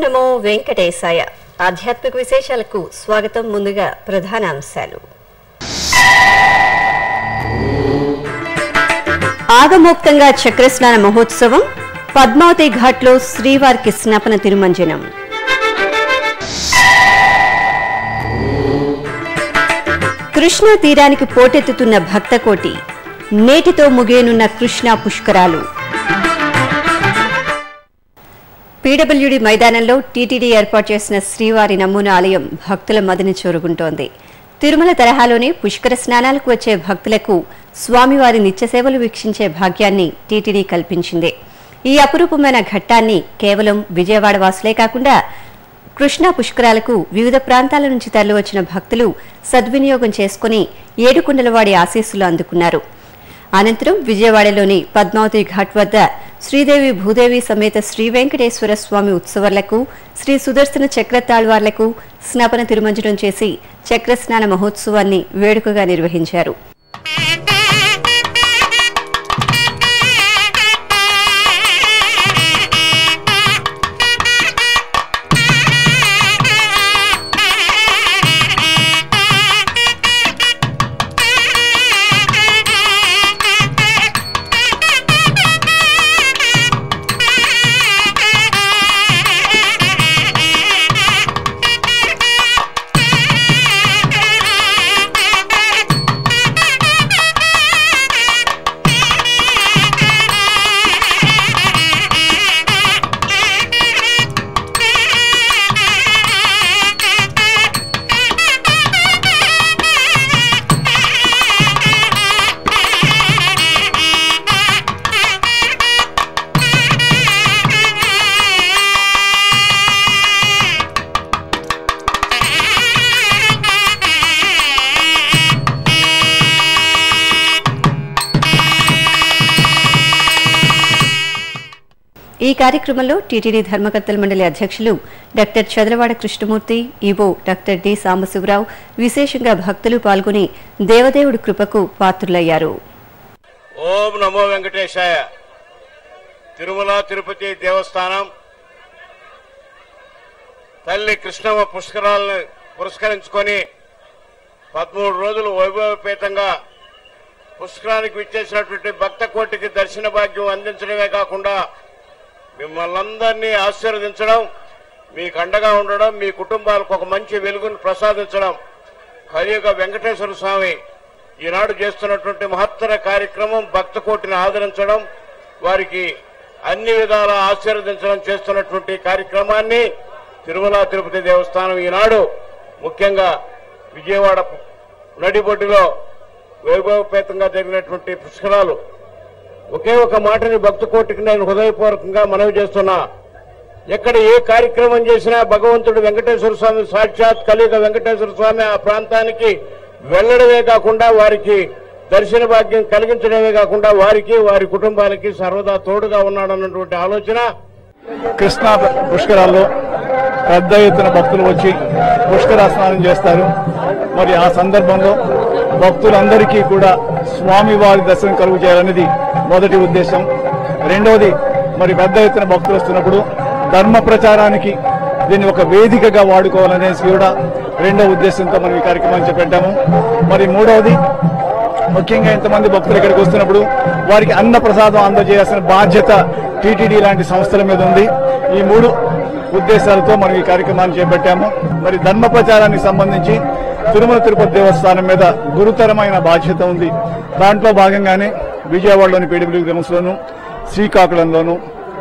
నమో వెంకటేశాయ ఆధ్యాత్మిక విశేషాలకు స్వాగతం ముందుగా ప్రధాన అంశాలు ఆగమోక్తంగా చక్రస్నాన మహోత్సవం పద్మావతి ఘాట్లో శ్రీవారికి స్నపన తిరుమంజనం కృష్ణా తీరానికి పోటెత్తుతున్న భక్తకోటి నేటితో ముగియనున్న కృష్ణా పుష్కరాలు పీడబ్ల్యూడి మైదానంలో టీటీడీ ఏర్పాటు చేసిన శ్రీవారి నమూనా ఆలయం భక్తుల మదిని చూరుగుంటోంది తిరుమల తరహాలోనే పుష్కర స్నానాలకు వచ్చే భక్తులకు స్వామివారి నిత్య సేవలు వీక్షించే భాగ్యాన్ని టీటీడీ కల్పించింది ఈ అపురూపమైన ఘట్టాన్ని కేవలం విజయవాడ వాసులే కాకుండా కృష్ణా పుష్కరాలకు వివిధ ప్రాంతాల నుంచి తరలివచ్చిన భక్తులు సద్వినియోగం చేసుకుని ఏడుకొండలవాడి ఆశీస్సులు అందుకున్నారు అనంతరం విజయవాడలోని పద్మావతి ఘాట్ వద్ద శ్రీదేవి భూదేవి సమేత శ్రీ వెంకటేశ్వర స్వామి ఉత్సవాలకు శ్రీ సుదర్శన చక్ర తాళ్వార్లకు స్నపన తిరుమంజనం చేసి చక్రస్నాన మహోత్సవాన్ని వేడుకగా నిర్వహించారు ఈ కార్యక్రమంలో టీటీడీ ధర్మకర్తల మండలి అధ్యక్షులు doctor Chandravada Krishnamurthy EO doctor D Sambasivarao విశేషంగా భక్తులు పాల్గొని దేవదేవుడి కృపకు పాత్రులయ్యారు ఓం నమో వెంకటేశాయ తిరుమల తిరుపతి దేవస్థానం తల్లి కృష్ణమ్మ పుష్కరాలను పురస్కరించుకొని పదమూడు రోజులు వైభవపేతంగా పుష్కరానికి విచ్చేసినటువంటి భక్త కోటికి దర్శన భాగ్యం అందించడమే కాకుండా మిమ్మల్ని అందరినీ ఆశీర్వదించడం మీకు అండగా ఉండడం మీ కుటుంబాలకు ఒక మంచి వెలుగును ప్రసాదించడం కలియుగ వెంకటేశ్వర స్వామి ఈనాడు చేస్తున్నటువంటి మహత్తర కార్యక్రమం భక్త కోటిని ఆదరించడం వారికి అన్ని విధాల ఆశీర్వదించడం చేస్తున్నటువంటి కార్యక్రమాన్ని తిరుమల తిరుపతి దేవస్థానం ఈనాడు ముఖ్యంగా విజయవాడ నడిబొడ్డులో వైభవపేతంగా జరిగినటువంటి పుష్కరాలు ఒకే ఒక మాటని భక్త కోటికి నేను హృదయపూర్వకంగా మనవి చేస్తున్నా ఎక్కడ ఏ కార్యక్రమం చేసినా భగవంతుడు వెంకటేశ్వర స్వామి సాక్షాత్ కలియుగ వెంకటేశ్వర స్వామి ఆ ప్రాంతానికి వెళ్లడమే కాకుండా వారికి దర్శన భాగ్యం కలిగించడమే కాకుండా వారికి వారి కుటుంబాలకి సర్వదా తోడుగా ఉన్నాడన్నటువంటి ఆలోచన కృష్ణా పుష్కరాల్లో పెద్ద ఎత్తున భక్తులు వచ్చి పుష్కర స్నానం చేస్తారు మరి ఆ సందర్భంలో భక్తులందరికీ కూడా స్వామివారి దర్శనం కలుగు చేయాలనేది మొదటి ఉద్దేశం రెండవది మరి పెద్ద ఎత్తున భక్తులు వస్తున్నప్పుడు ధర్మ ప్రచారానికి దీన్ని ఒక వేదికగా వాడుకోవాలనేసి కూడా రెండో ఉద్దేశంతో మనం ఈ కార్యక్రమాన్ని చేపట్టాము మరి మూడవది ముఖ్యంగా ఇంతమంది భక్తులు ఇక్కడికి వస్తున్నప్పుడు వారికి అన్న ప్రసాదం అందజేయాల్సిన బాధ్యత టీటీడీ లాంటి సంస్థల మీద ఉంది ఈ మూడు ఉద్దేశాలతో మనం ఈ కార్యక్రమాన్ని చేపట్టాము మరి ధర్మ ప్రచారానికి సంబంధించి తిరుమల తిరుపతి దేవస్థానం మీద గురుతరమైన బాధ్యత ఉంది దాంట్లో భాగంగానే విజయవాడలోని పీడబ్ల్యూ గ్రామ్స్లోను శ్రీకాకుళంలోను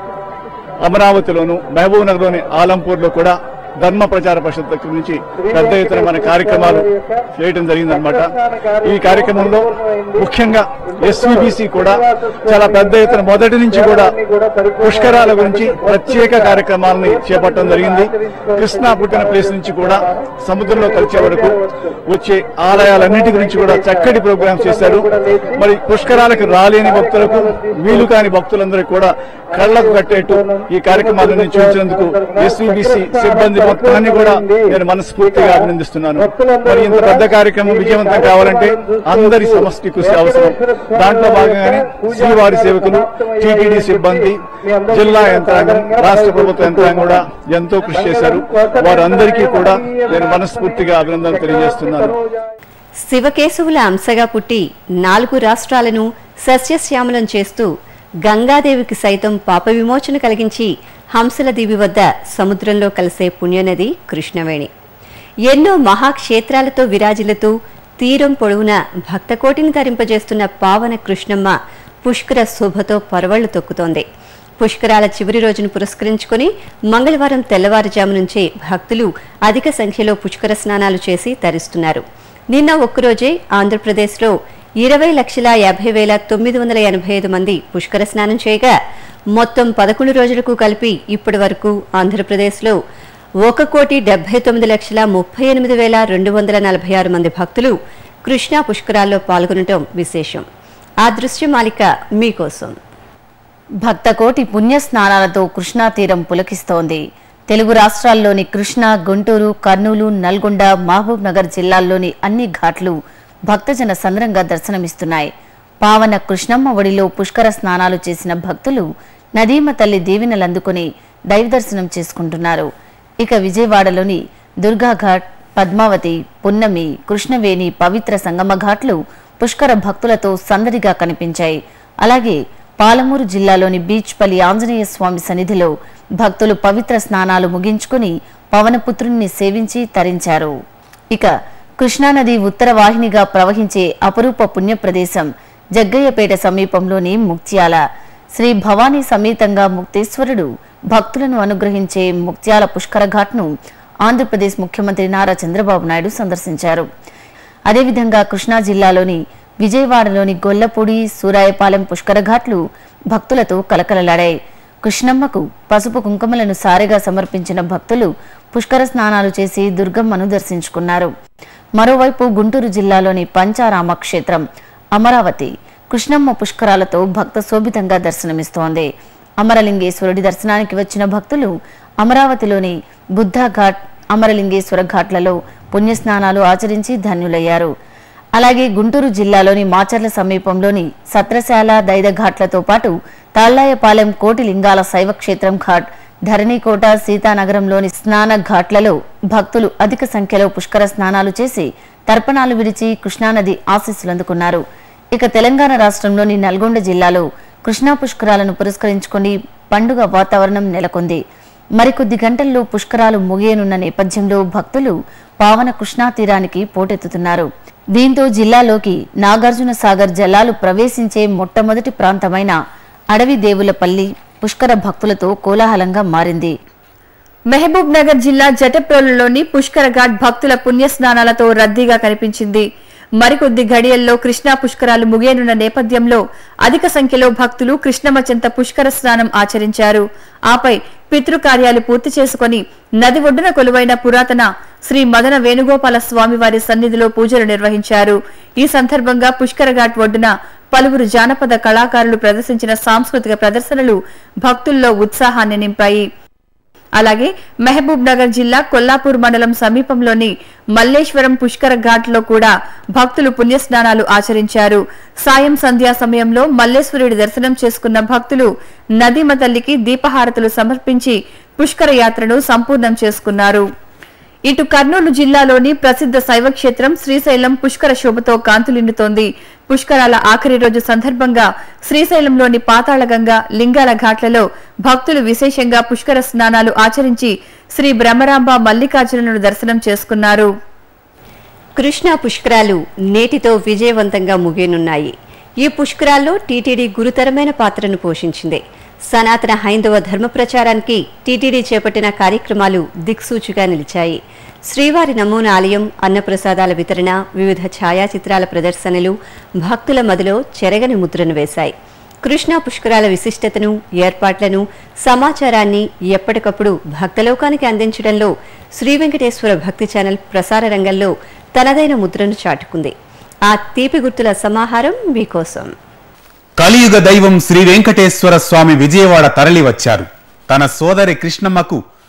అమరావతిలోను మహబూబ్ నగర్లోని ఆలంపూర్లో కూడా ధర్మ ప్రచార పరిషత్ దగ్గర నుంచి పెద్ద ఎత్తున మన కార్యక్రమాలు చేయడం జరిగిందనమాట ఈ కార్యక్రమంలో ముఖ్యంగా ఎస్వీబీసీ కూడా చాలా పెద్ద ఎత్తున మొదటి నుంచి కూడా పుష్కరాల గురించి ప్రత్యేక కార్యక్రమాలని చేపట్టడం జరిగింది కృష్ణా పుట్టిన ప్లేస్ నుంచి కూడా సముద్రంలో కలిసే వరకు వచ్చే ఆలయాలన్నిటి గురించి కూడా చక్కటి ప్రోగ్రామ్స్ చేశారు మరి పుష్కరాలకు రాలేని భక్తులకు వీలు కాని భక్తులందరికీ కూడా కళ్లకు కట్టేట్టు ఈ కార్యక్రమాలను చూపించినందుకు ఎస్వీబీసీ సిబ్బంది మొత్తాన్ని కూడా నేను మనస్ఫూర్తిగా అభినందిస్తున్నాను మరి ఇంత పెద్ద కార్యక్రమం విజయవంతం కావాలంటే అందరి సమష్టి కృషి అవసరం దాంట్లో భాగంగానే శ్రీవారి సేవకులు టీటీడీ సిబ్బంది జిల్లా యంత్రాంగం రాష్ట్ర ప్రభుత్వ యంత్రాంగం కూడా ఎంతో కృషి చేశారు వారందరికీ కూడా నేను మనస్ఫూర్తిగా అభినందనలు తెలియజేస్తున్నాను శివకేశవుల అంశగా పుట్టి నాలుగు రాష్ట్రాలను సస్యశ్యామలం చేస్తూ గంగాదేవికి సైతం పాప విమోచన కలిగించి హంసల దీవి వద్ద సముద్రంలో కలిసే పుణ్యనది కృష్ణవేణి ఎన్నో మహాక్షేత్రాలతో విరాజిల్లుతూ తీరం పొడవున భక్తకోటిని ధరింపజేస్తున్న పావన కృష్ణమ్మ పుష్కర శోభతో పరవళ్లు తొక్కుతోంది పుష్కరాల చివరి రోజును పురస్కరించుకుని మంగళవారం తెల్లవారుజాము నుంచే భక్తులు అధిక సంఖ్యలో పుష్కర స్నానాలు చేసి తరిస్తున్నారు నిన్న ఒక్కరోజే ఆంధ్రప్రదేశ్లో ఇరవై లక్షల యాభై వేల తొమ్మిది వందల ఎనభై ఐదు మంది పుష్కర స్నానం చేయగా మొత్తం పదకొండు రోజులకు కలిపి ఇప్పటి వరకు ఆంధ్రప్రదేశ్లో ఒక కోటి డెబ్బై తొమ్మిది లక్షల ముప్పై ఎనిమిది వేల రెండు వందల నలభై ఆరు మంది భక్తులు కృష్ణా పుష్కరాల్లో పాల్గొనటం విశేషం ఆ దృశ్యమాలిక మీకోసం భక్తకోటి పుణ్య స్నానాలతో కృష్ణా తీరం పులకిస్తోంది తెలుగు రాష్ట్రాల్లోని కృష్ణా గుంటూరు కర్నూలు నల్గొండ మహబూబ్ నగర్ జిల్లాల్లోని అన్ని ఘాట్లు భక్తజన సంద్రంగా దర్శనమిస్తున్నాయి పావన కృష్ణమ్మ ఒడిలో పుష్కర స్నానాలు చేసిన భక్తులు నదీమ తల్లి దీవెనలందుకుని దైవ దర్శనం చేసుకుంటున్నారు ఇక విజయవాడలోని దుర్గాఘాట్ పద్మావతి పున్నమి కృష్ణవేణి పవిత్ర సంగమ ఘాట్లు పుష్కర భక్తులతో సందడిగా కనిపించాయి అలాగే పాలమూరు జిల్లాలోని బీచ్పల్లి ఆంజనేయ స్వామి సన్నిధిలో భక్తులు పవిత్ర స్నానాలు ముగించుకుని పవనపుత్రుణ్ణి సేవించి తరించారు ఇక కృష్ణానది ఉత్తర వాహినిగా ప్రవహించే అపరూప పుణ్య ప్రదేశం జగ్గయ్యపేట సమీపంలోని ముక్త్యాల శ్రీ భవానీ సమేతంగా ముక్తేశ్వరుడు భక్తులను అనుగ్రహించే ముక్త్యాల పుష్కర ఘాట్ను ఆంధ్రప్రదేశ్ ముఖ్యమంత్రి నారా చంద్రబాబు నాయుడు సందర్శించారు అదేవిధంగా కృష్ణా జిల్లాలోని విజయవాడలోని గొల్లపూడి సూరాయపాలెం పుష్కర ఘాట్లు భక్తులతో కలకలలాడాయి కృష్ణమ్మకు పసుపు కుంకుమలను సారెగా సమర్పించిన భక్తులు పుష్కర స్నానాలు చేసి దుర్గమ్మను దర్శించుకున్నారు మరోవైపు గుంటూరు జిల్లాలోని పంచారామ క్షేత్రం అమరావతి కృష్ణమ్మ పుష్కరాలతో భక్త శోభితంగా దర్శనమిస్తోంది అమరలింగేశ్వరుడి దర్శనానికి వచ్చిన భక్తులు అమరావతిలోని బుద్ధ ఘాట్ అమరలింగేశ్వర ఘాట్లలో పుణ్యస్నానాలు ఆచరించి ధన్యులయ్యారు అలాగే గుంటూరు జిల్లాలోని మాచర్ల సమీపంలోని సత్రశాల దైద ఘాట్లతో పాటు తాళ్లాయపాలెం కోటి లింగాల శైవ క్షేత్రం ఘాట్ ధరణికోట సీతానగరంలోని స్నాన ఘాట్లలో భక్తులు అధిక సంఖ్యలో పుష్కర స్నానాలు చేసి తర్పణాలు విడిచి కృష్ణానది ఆశీస్సులందుకున్నారు ఇక తెలంగాణ రాష్ట్రంలోని నల్గొండ జిల్లాలో కృష్ణా పుష్కరాలను పురస్కరించుకొని పండుగ వాతావరణం నెలకొంది మరికొద్ది గంటల్లో పుష్కరాలు ముగియనున్న నేపథ్యంలో భక్తులు పావన కృష్ణా తీరానికి పోటెత్తుతున్నారు దీంతో జిల్లాలోకి నాగార్జున సాగర్ జలాలు ప్రవేశించే మొట్టమొదటి ప్రాంతమైన అడవి దేవులపల్లి పుష్కర భక్తులతో కోలాహలంగా మారింది మహబూబ్ నగర్ జిల్లా జటప్రోలులోని పుష్కర ఘాట్ భక్తుల పుణ్యస్నానాలతో రద్దీగా కనిపించింది మరికొద్ది ఘడియల్లో కృష్ణా పుష్కరాలు ముగియనున్న నేపథ్యంలో అధిక సంఖ్యలో భక్తులు కృష్ణమ్మ చెంత పుష్కర స్నానం ఆచరించారు ఆపై పితృకార్యాలు పూర్తి చేసుకుని నది ఒడ్డున కొలువైన పురాతన శ్రీ మదన వేణుగోపాల స్వామివారి సన్నిధిలో పూజలు నిర్వహించారు ఈ సందర్భంగా పుష్కర ఘాట్ ఒడ్డున పలువురు జానపద కళాకారులు ప్రదర్శించిన సాంస్కృతిక ప్రదర్శనలు భక్తుల్లో ఉత్సాహాన్ని నింపాయి అలాగే మహబూబ్ నగర్ జిల్లా కొల్లాపూర్ మండలం సమీపంలోని మల్లేశ్వరం పుష్కర ఘాట్ లో కూడా భక్తులు పుణ్యస్నానాలు ఆచరించారు సాయం సంధ్యా సమయంలో మల్లేశ్వరుడి దర్శనం చేసుకున్న భక్తులు నదీమ తల్లికి దీపహారతులు సమర్పించి పుష్కర యాత్రను సంపూర్ణం చేసుకున్నారు ఇటు కర్నూలు జిల్లాలోని ప్రసిద్ధ శైవ క్షేత్రం శ్రీశైలం పుష్కర శోభతో కాంతులిన్నుతోంది పుష్కరాల ఆఖరి రోజు సందర్భంగా శ్రీశైలంలోని పాతాళగంగ లింగాల ఘాట్లలో భక్తులు విశేషంగా పుష్కర స్నానాలు ఆచరించి శ్రీ బ్రహ్మరాంబ మల్లికార్జునులను దర్శనం చేసుకున్నారు కృష్ణా పుష్కరాలు నేటితో విజయవంతంగా ముగియనున్నాయి ఈ పుష్కరాల్లో టీటీడీ గురుతరమైన పాత్రను పోషించింది సనాతన హైందవ ధర్మ ప్రచారానికి టీటీడీ చేపట్టిన కార్యక్రమాలు దిక్సూచిగా నిలిచాయి శ్రీవారి నమూనా ఆలయం అన్నప్రసాదాల వితరణ వివిధ ఛాయాచిత్రాల ప్రదర్శనలు భక్తుల మదిలో చెరగని ముద్రను వేశాయి కృష్ణా పుష్కరాల విశిష్టతను ఏర్పాట్లను సమాచారాన్ని ఎప్పటికప్పుడు భక్తలోకానికి అందించడంలో శ్రీ వెంకటేశ్వర భక్తి ఛానల్ ప్రసార రంగంలో తనదైన ముద్రను చాటుకుంది ఆ తీపి గుర్తుల సమాహారం మీకోసం కలియుగ దైవం శ్రీ వెంకటేశ్వర స్వామి విజయవాడ తరలి వచ్చారు తన సోదరి కృష్ణమ్మకు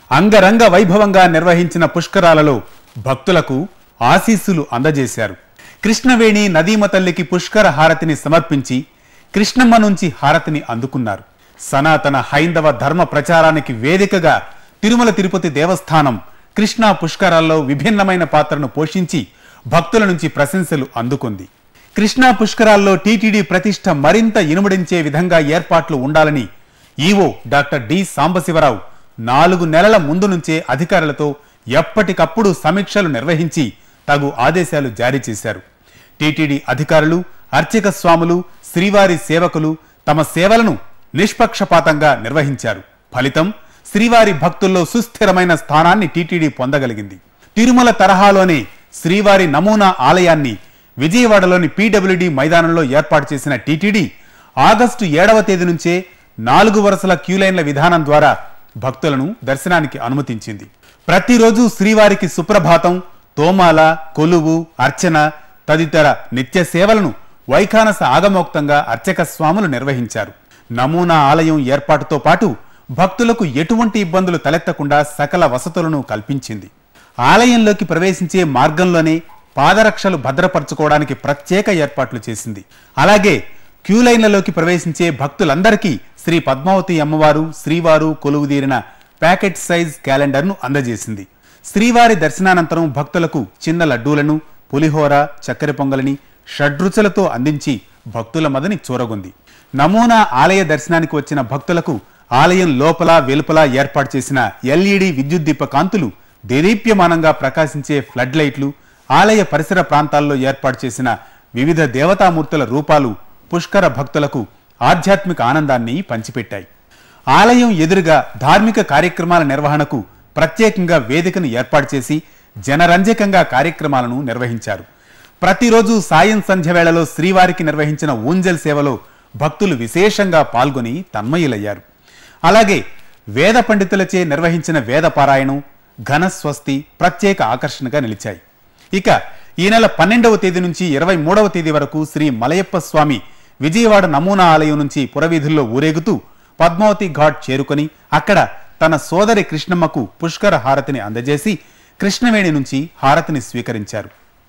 అంగరంగ వైభవంగా నిర్వహించిన పుష్కరాలలో భక్తులకు ఆశీస్సులు అందజేశారు కృష్ణవేణి నదీమ తల్లికి పుష్కర హారతిని సమర్పించి కృష్ణమ్మ నుంచి హారతిని అందుకున్నారు సనాతన హైందవ ధర్మ ప్రచారానికి వేదికగా తిరుమల తిరుపతి దేవస్థానం కృష్ణా పుష్కరాల్లో విభిన్నమైన పాత్రను పోషించి భక్తుల నుంచి ప్రశంసలు అందుకుంది కృష్ణా పుష్కరాల్లో టీటీడీ ప్రతిష్ట మరింత ఇనుమడించే విధంగా ఏర్పాట్లు ఉండాలని ఈవో డాక్టర్ డి సాంబశివరావు నాలుగు నెలల ముందు నుంచే అధికారులతో ఎప్పటికప్పుడు సమీక్షలు నిర్వహించి తగు ఆదేశాలు జారీ చేశారు టీటీడీ అధికారులు అర్చక స్వాములు శ్రీవారి సేవకులు తమ సేవలను నిష్పక్షపాతంగా నిర్వహించారు ఫలితం శ్రీవారి భక్తుల్లో సుస్థిరమైన స్థానాన్ని టీటీడీ పొందగలిగింది తిరుమల తరహాలోనే శ్రీవారి నమూనా ఆలయాన్ని విజయవాడలోని పీడబ్ల్యూడి మైదానంలో ఏర్పాటు చేసిన టీటీడీ ఆగస్టు ఏడవ తేదీ నుంచే నాలుగు వరుసల క్యూలైన్ల విధానం ద్వారా భక్తులను దర్శనానికి అనుమతించింది ప్రతిరోజు శ్రీవారికి సుప్రభాతం తోమాల కొలువు అర్చన తదితర నిత్య సేవలను వైఖానస ఆగమోక్తంగా అర్చక స్వాములు నిర్వహించారు నమూనా ఆలయం ఏర్పాటుతో పాటు భక్తులకు ఎటువంటి ఇబ్బందులు తలెత్తకుండా సకల వసతులను కల్పించింది ఆలయంలోకి ప్రవేశించే మార్గంలోనే పాదరక్షలు భద్రపరచుకోవడానికి ప్రత్యేక ఏర్పాట్లు చేసింది అలాగే క్యూ లైన్లలోకి ప్రవేశించే భక్తులందరికీ శ్రీ పద్మావతి అమ్మవారు శ్రీవారు కొలువుదీరిన ప్యాకెట్ సైజ్ క్యాలెండర్ను అందజేసింది శ్రీవారి దర్శనానంతరం భక్తులకు చిన్న లడ్డూలను పులిహోర చక్కెర పొంగలిని షడ్రుచులతో అందించి భక్తుల మదని చూరగొంది నమూనా ఆలయ దర్శనానికి వచ్చిన భక్తులకు ఆలయం లోపల వెలుపల ఏర్పాటు చేసిన ఎల్ఈడి విద్యుత్ దీప కాంతులు దేదీప్యమానంగా ప్రకాశించే ఫ్లడ్ లైట్లు ఆలయ పరిసర ప్రాంతాల్లో ఏర్పాటు చేసిన వివిధ దేవతామూర్తుల రూపాలు పుష్కర భక్తులకు ఆధ్యాత్మిక ఆనందాన్ని పంచిపెట్టాయి ఆలయం ఎదురుగా ధార్మిక కార్యక్రమాల నిర్వహణకు ప్రత్యేకంగా వేదికను ఏర్పాటు చేసి జనరంజకంగా కార్యక్రమాలను నిర్వహించారు ప్రతిరోజు సాయం సంధ్య వేళలో శ్రీవారికి నిర్వహించిన ఊంజల్ సేవలో భక్తులు విశేషంగా పాల్గొని తన్మయులయ్యారు అలాగే వేద పండితులచే నిర్వహించిన వేద పారాయణం ఘనస్వస్తి ప్రత్యేక ఆకర్షణగా నిలిచాయి ఇక ఈ నెల పన్నెండవ తేదీ నుంచి ఇరవై మూడవ తేదీ వరకు శ్రీ మలయప్ప స్వామి విజయవాడ నమూనా ఆలయం నుంచి పురవీధుల్లో ఊరేగుతూ పద్మావతి ఘాట్ చేరుకొని అక్కడ తన సోదరి కృష్ణమ్మకు పుష్కర హారతిని అందజేసి కృష్ణవేణి నుంచి హారతిని స్వీకరించారు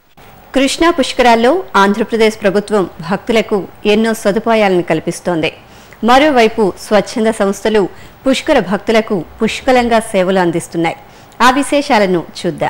కృష్ణా పుష్కరాల్లో ఆంధ్రప్రదేశ్ ప్రభుత్వం భక్తులకు ఎన్నో సదుపాయాలను కల్పిస్తోంది మరోవైపు స్వచ్ఛంద సంస్థలు పుష్కర భక్తులకు పుష్కలంగా సేవలు అందిస్తున్నాయి ఆ విశేషాలను చూద్దాం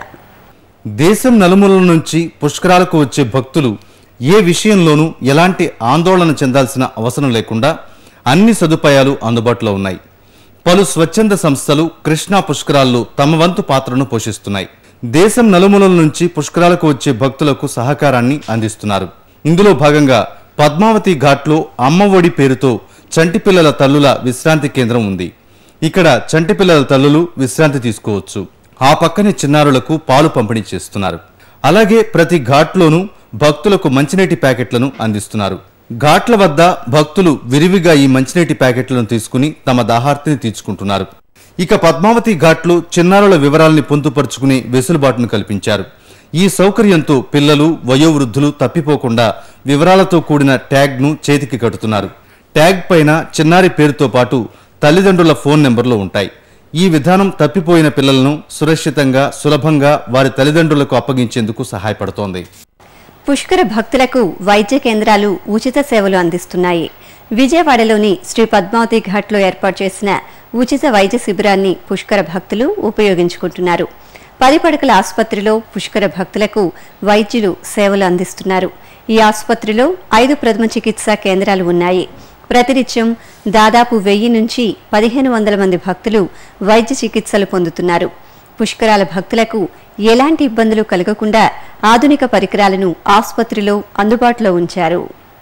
దేశం నలుమూలల నుంచి పుష్కరాలకు వచ్చే భక్తులు ఏ విషయంలోనూ ఎలాంటి ఆందోళన చెందాల్సిన అవసరం లేకుండా అన్ని సదుపాయాలు అందుబాటులో ఉన్నాయి పలు స్వచ్ఛంద సంస్థలు కృష్ణా పుష్కరాల్లో తమ వంతు పాత్రను పోషిస్తున్నాయి దేశం నలుమూలల నుంచి పుష్కరాలకు వచ్చే భక్తులకు సహకారాన్ని అందిస్తున్నారు ఇందులో భాగంగా పద్మావతి ఘాట్లో అమ్మ ఒడి పేరుతో చంటి పిల్లల తల్లుల విశ్రాంతి కేంద్రం ఉంది ఇక్కడ చంటి పిల్లల తల్లులు విశ్రాంతి తీసుకోవచ్చు ఆ పక్కనే చిన్నారులకు పాలు పంపిణీ చేస్తున్నారు అలాగే ప్రతి ఘాట్లోనూ భక్తులకు మంచినీటి ప్యాకెట్లను అందిస్తున్నారు ఘాట్ల వద్ద భక్తులు విరివిగా ఈ మంచినీటి ప్యాకెట్లను తీసుకుని తమ దాహార్తిని తీర్చుకుంటున్నారు ఇక పద్మావతి ఘాట్లో చిన్నారుల వివరాల్ని పొందుపరుచుకునే వెసులుబాటును కల్పించారు ఈ సౌకర్యంతో పిల్లలు వయోవృద్ధులు తప్పిపోకుండా వివరాలతో కూడిన ట్యాగ్ను చేతికి కడుతున్నారు ట్యాగ్ పైన చిన్నారి పేరుతో పాటు తల్లిదండ్రుల ఫోన్ నెంబర్లు ఉంటాయి ఈ విధానం తప్పిపోయిన పిల్లలను సురక్షితంగా సులభంగా వారి తల్లిదండ్రులకు అప్పగించేందుకు సహాయపడుతోంది పుష్కర భక్తులకు వైద్య కేంద్రాలు ఉచిత సేవలు అందిస్తున్నాయి విజయవాడలోని శ్రీ పద్మావతి ఘాట్లో ఏర్పాటు చేసిన ఉచిత వైద్య శిబిరాన్ని పుష్కర భక్తులు ఉపయోగించుకుంటున్నారు పది పడకల ఆసుపత్రిలో పుష్కర భక్తులకు వైద్యులు సేవలు అందిస్తున్నారు ఈ ఆసుపత్రిలో ఐదు ప్రథమ చికిత్సా కేంద్రాలు ఉన్నాయి ప్రతినిత్యం దాదాపు వెయ్యి నుంచి పదిహేను వందల మంది భక్తులు వైద్య చికిత్సలు పొందుతున్నారు పుష్కరాల భక్తులకు ఎలాంటి ఇబ్బందులు కలగకుండా ఆధునిక పరికరాలను ఆసుపత్రిలో అందుబాటులో ఉంచారు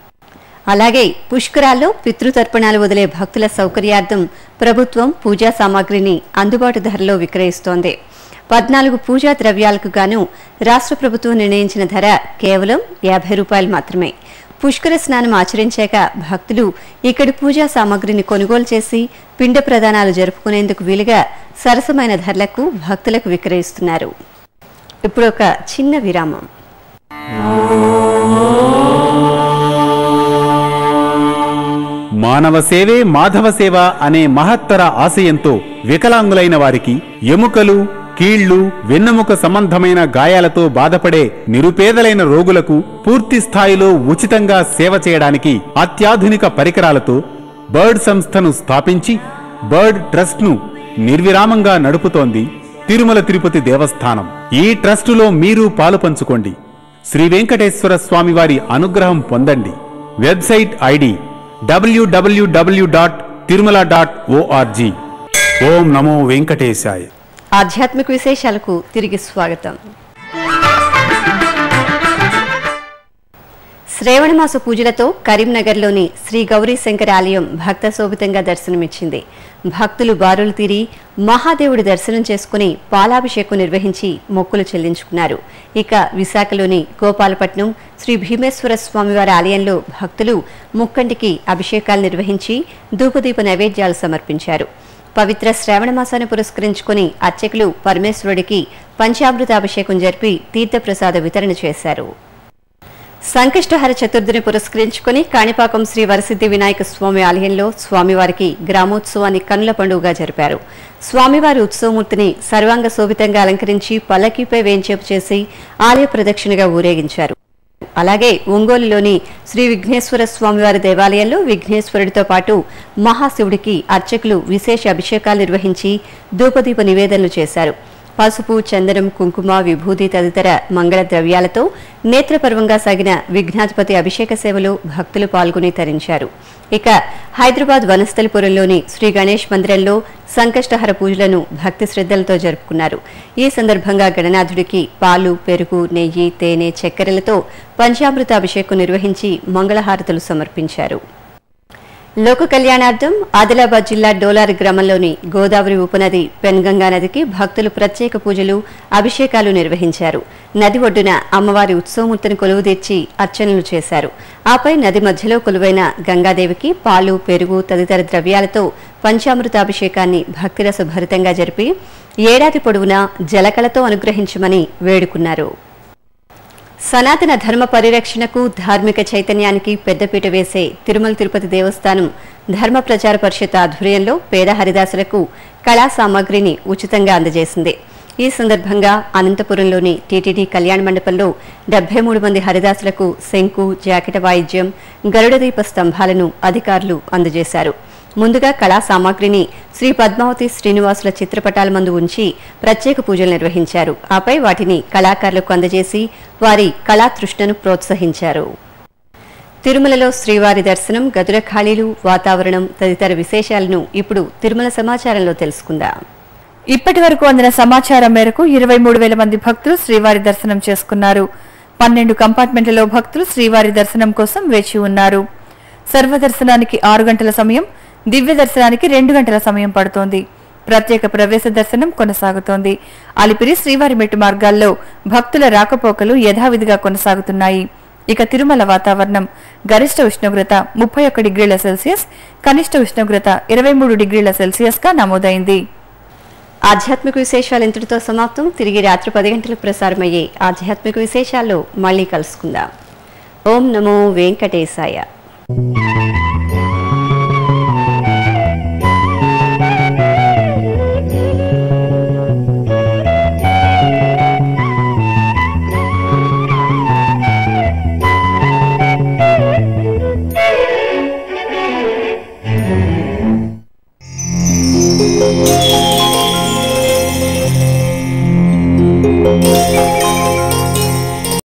అలాగే పుష్కరాల్లో పితృతర్పణాలు వదిలే భక్తుల సౌకర్యార్థం ప్రభుత్వం పూజా సామాగ్రిని అందుబాటు ధరలో విక్రయిస్తోంది పద్నాలుగు పూజా ద్రవ్యాలకు గాను రాష్ట్ర ప్రభుత్వం నిర్ణయించిన ధర కేవలం యాభై రూపాయలు మాత్రమే పుష్కర స్నానం ఆచరించాక భక్తులు ఇక్కడి పూజా సామాగ్రిని కొనుగోలు చేసి పిండ ప్రదానాలు జరుపుకునేందుకు వీలుగా సరసమైన ధరలకు భక్తులకు విక్రయిస్తున్నారు ఇప్పుడు ఒక చిన్న విరామం మానవ సేవే మాధవ సేవ అనే మహత్తర ఆశయంతో వికలాంగులైన వారికి ఎముకలు కీళ్లు వెన్నెముక సంబంధమైన గాయాలతో బాధపడే నిరుపేదలైన రోగులకు పూర్తి స్థాయిలో ఉచితంగా సేవ చేయడానికి అత్యాధునిక పరికరాలతో బర్డ్ సంస్థను స్థాపించి బర్డ్ ట్రస్ట్ ను నిర్విరామంగా నడుపుతోంది తిరుమల తిరుపతి దేవస్థానం ఈ ట్రస్టులో మీరు పాలు పంచుకోండి శ్రీ వెంకటేశ్వర స్వామివారి అనుగ్రహం పొందండి వెబ్సైట్ ఐడి డబ్ల్యూడబ్ల్యూడబ్ల్యూ డాట్ తిరుమల డాట్ ఓఆర్జీ ఓం నమో వెంకటేశాయ ఆధ్యాత్మిక విశేషాలకు తిరిగి స్వాగతం శ్రావణమాస పూజలతో కరీంనగర్లోని శ్రీ గౌరీ శంకర ఆలయం భక్త శోభితంగా దర్శనమిచ్చింది భక్తులు బారులు తీరి మహాదేవుడి దర్శనం చేసుకుని పాలాభిషేకం నిర్వహించి మొక్కులు చెల్లించుకున్నారు ఇక విశాఖలోని గోపాలపట్నం శ్రీ భీమేశ్వర స్వామివారి ఆలయంలో భక్తులు ముక్కంటికి అభిషేకాలు నిర్వహించి ధూపదీప నైవేద్యాలు సమర్పించారు పవిత్ర శ్రావణ మాసాన్ని పురస్కరించుకుని అర్చకులు పరమేశ్వరుడికి పంచామృతాభిషేకం జరిపి తీర్థప్రసాద వితరణ చేశారు సంకష్టహర చతుర్థిని పురస్కరించుకుని కాణిపాకం శ్రీ వరసిద్ధి వినాయక స్వామి ఆలయంలో స్వామివారికి గ్రామోత్సవాన్ని కనుల పండుగగా జరిపారు స్వామివారి ఉత్సవమూర్తిని సర్వాంగ శోభితంగా అలంకరించి పల్లకీపై వేంచేపు చేసి ఆలయ ప్రదక్షిణగా ఊరేగించారు అలాగే ఒంగోలులోని శ్రీ విఘ్నేశ్వర స్వామివారి దేవాలయంలో విఘ్నేశ్వరుడితో పాటు మహాశివుడికి అర్చకులు విశేష అభిషేకాలు నిర్వహించి ధూపదీప నివేదనలు చేశారు పసుపు చందనం కుంకుమ విభూది తదితర మంగళ ద్రవ్యాలతో నేత్రపర్వంగా సాగిన విఘ్నాధిపతి అభిషేక సేవలో భక్తులు పాల్గొని తరించారు ఇక హైదరాబాద్ వనస్థలిపురంలోని శ్రీ గణేష్ మందిరంలో సంకష్టహర పూజలను భక్తి శ్రద్ధలతో జరుపుకున్నారు ఈ సందర్భంగా గణనాథుడికి పాలు పెరుగు నెయ్యి తేనె చక్కెరలతో పంచామృత అభిషేకం నిర్వహించి మంగళహారతులు సమర్పించారు లోక కళ్యాణార్థం ఆదిలాబాద్ జిల్లా డోలార్ గ్రామంలోని గోదావరి ఉపనది పెన్గంగా నదికి భక్తులు ప్రత్యేక పూజలు అభిషేకాలు నిర్వహించారు నది ఒడ్డున అమ్మవారి ఉత్సవమూర్తిని కొలువుదీర్చి అర్చనలు చేశారు ఆపై నది మధ్యలో కొలువైన గంగాదేవికి పాలు పెరుగు తదితర ద్రవ్యాలతో పంచామృతాభిషేకాన్ని భక్తిరస భరితంగా జరిపి ఏడాది పొడవునా జలకళతో అనుగ్రహించమని వేడుకున్నారు సనాతన ధర్మ పరిరక్షణకు ధార్మిక చైతన్యానికి పెద్దపీట వేసే తిరుమల తిరుపతి దేవస్థానం ధర్మ ప్రచార పరిషత్ ఆధ్వర్యంలో పేద హరిదాసులకు కళా సామాగ్రిని ఉచితంగా అందజేసింది ఈ సందర్భంగా అనంతపురంలోని టీటీడీ కళ్యాణ మండపంలో డెబ్బై మూడు మంది హరిదాసులకు శంకు జాకెట వాయిద్యం గరుడదీప స్తంభాలను అధికారులు అందజేశారు ముందుగా కళా సామాగ్రిని శ్రీ పద్మావతి శ్రీనివాసుల చిత్రపటాల మందు ఉంచి ప్రత్యేక పూజలు నిర్వహించారు ఆపై వాటిని కళాకారులకు అందజేసి వారి కళాతృష్ణను ప్రోత్సహించారు తిరుమలలో శ్రీవారి దర్శనం గదుల ఖాళీలు వాతావరణం తదితర విశేషాలను ఇప్పుడు తిరుమల సమాచారంలో తెలుసుకుందాం ఇప్పటి వరకు అందిన సమాచారం మేరకు ఇరవై మూడు వేల మంది భక్తులు శ్రీవారి దర్శనం చేసుకున్నారు పన్నెండు కంపార్ట్మెంట్లలో భక్తులు శ్రీవారి దర్శనం కోసం వేచి ఉన్నారు సర్వదర్శనానికి ఆరు గంటల సమయం దివ్య దర్శనానికి రెండు గంటల సమయం పడుతోంది ప్రత్యేక ప్రవేశ దర్శనం కొనసాగుతోంది అలిపిరి శ్రీవారి మెట్టు మార్గాల్లో భక్తుల రాకపోకలు యథావిధిగా కొనసాగుతున్నాయి ఇక తిరుమల వాతావరణం గరిష్ట ఉష్ణోగ్రత ముప్పై ఒక్క డిగ్రీల సెల్సియస్ కనిష్ట ఉష్ణోగ్రత ఇరవై మూడు డిగ్రీల సెల్సియస్ గా నమోదైంది ఆధ్యాత్మిక విశేషాలు ఇంతటితో సమాప్తం తిరిగి రాత్రి పది గంటలకు ప్రసారమయ్యే ఆధ్యాత్మిక విశేషాల్లో మళ్ళీ కలుసుకుందాం ఓం నమో వెంకటేశాయ